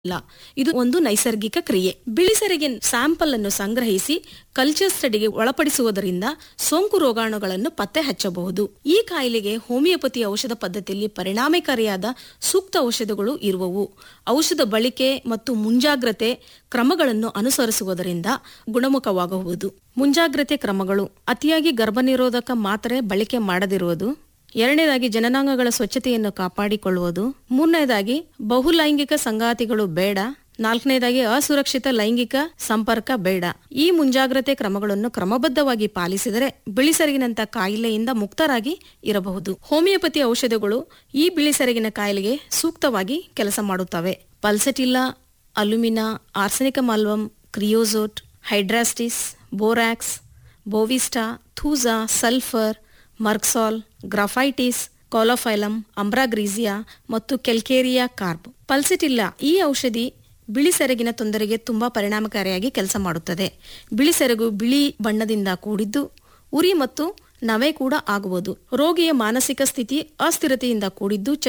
ಇಲ್ಲ ಇದು ಒಂದು ನೈಸರ್ಗಿಕ ಕ್ರಿಯೆ ಬಿಳಿಸರಿಗೆ ಸ್ಯಾಂಪಲ್ ಅನ್ನು ಸಂಗ್ರಹಿಸಿ ಕಲ್ಚರ್ ಸ್ಟಡಿಗೆ ಒಳಪಡಿಸುವುದರಿಂದ ಸೋಂಕು ರೋಗಾಣುಗಳನ್ನು ಪತ್ತೆ ಹಚ್ಚಬಹುದು ಈ ಕಾಯಿಲೆಗೆ ಹೋಮಿಯೋಪತಿ ಔಷಧ ಪದ್ಧತಿಯಲ್ಲಿ ಪರಿಣಾಮಕಾರಿಯಾದ ಸೂಕ್ತ ಔಷಧಗಳು ಇರುವವು ಔಷಧ ಬಳಕೆ ಮತ್ತು ಮುಂಜಾಗ್ರತೆ ಕ್ರಮಗಳನ್ನು ಅನುಸರಿಸುವುದರಿಂದ ಗುಣಮುಖವಾಗಬಹುದು ಮುಂಜಾಗ್ರತೆ ಕ್ರಮಗಳು ಅತಿಯಾಗಿ ಗರ್ಭನಿರೋಧಕ ಮಾತ್ರೆ ಬಳಕೆ ಮಾಡದಿರುವುದು ಎರಡನೇದಾಗಿ ಜನನಾಂಗಗಳ ಸ್ವಚ್ಛತೆಯನ್ನು ಕಾಪಾಡಿಕೊಳ್ಳುವುದು ಮೂರನೇದಾಗಿ ಬಹುಲೈಂಗಿಕ ಸಂಗಾತಿಗಳು ಬೇಡ ನಾಲ್ಕನೇದಾಗಿ ಅಸುರಕ್ಷಿತ ಲೈಂಗಿಕ ಸಂಪರ್ಕ ಬೇಡ ಈ ಮುಂಜಾಗ್ರತೆ ಕ್ರಮಗಳನ್ನು ಕ್ರಮಬದ್ಧವಾಗಿ ಪಾಲಿಸಿದರೆ ಬಿಳಿಸೆರಗಿನಂತ ಕಾಯಿಲೆಯಿಂದ ಮುಕ್ತರಾಗಿ ಇರಬಹುದು ಹೋಮಿಯೋಪತಿ ಔಷಧಗಳು ಈ ಬಿಳಿಸೆರಗಿನ ಕಾಯಿಲೆಗೆ ಸೂಕ್ತವಾಗಿ ಕೆಲಸ ಮಾಡುತ್ತವೆ ಪಲ್ಸಟಿಲ್ಲಾ ಅಲ್ಯುಮಿನಾ ಆರ್ಸೆನಿಕ ಮಾಲ್ವಮ್ ಕ್ರಿಯೋಸೋಟ್ ಹೈಡ್ರಾಸ್ಟಿಸ್ ಬೋರಾಕ್ಸ್ ಬೋವಿಸ್ಟಾ ಥೂಸಾ ಸಲ್ಫರ್ ಮರ್ಕ್ಸಾಲ್ ಗ್ರಾಫೈಟಿಸ್ ಕೋಲೋಫೈಲಮ್ ಅಂಬ್ರಾಗ್ರೀಸಿಯಾ ಮತ್ತು ಕೆಲ್ಕೇರಿಯಾ ಕಾರ್ಬ್ ಪಲ್ಸಿಟಿಲ್ಲಾ ಈ ಔಷಧಿ ಬಿಳಿ ಸೆರಗಿನ ತೊಂದರೆಗೆ ತುಂಬಾ ಪರಿಣಾಮಕಾರಿಯಾಗಿ ಕೆಲಸ ಮಾಡುತ್ತದೆ ಬಿಳಿ ಸೆರಗು ಬಿಳಿ ಬಣ್ಣದಿಂದ ಕೂಡಿದ್ದು ಉರಿ ಮತ್ತು ನವೆ ಕೂಡ ಆಗುವುದು ರೋಗಿಯ ಮಾನಸಿಕ ಸ್ಥಿತಿ ಅಸ್ಥಿರತೆಯಿಂದ ಕೂಡಿದ್ದು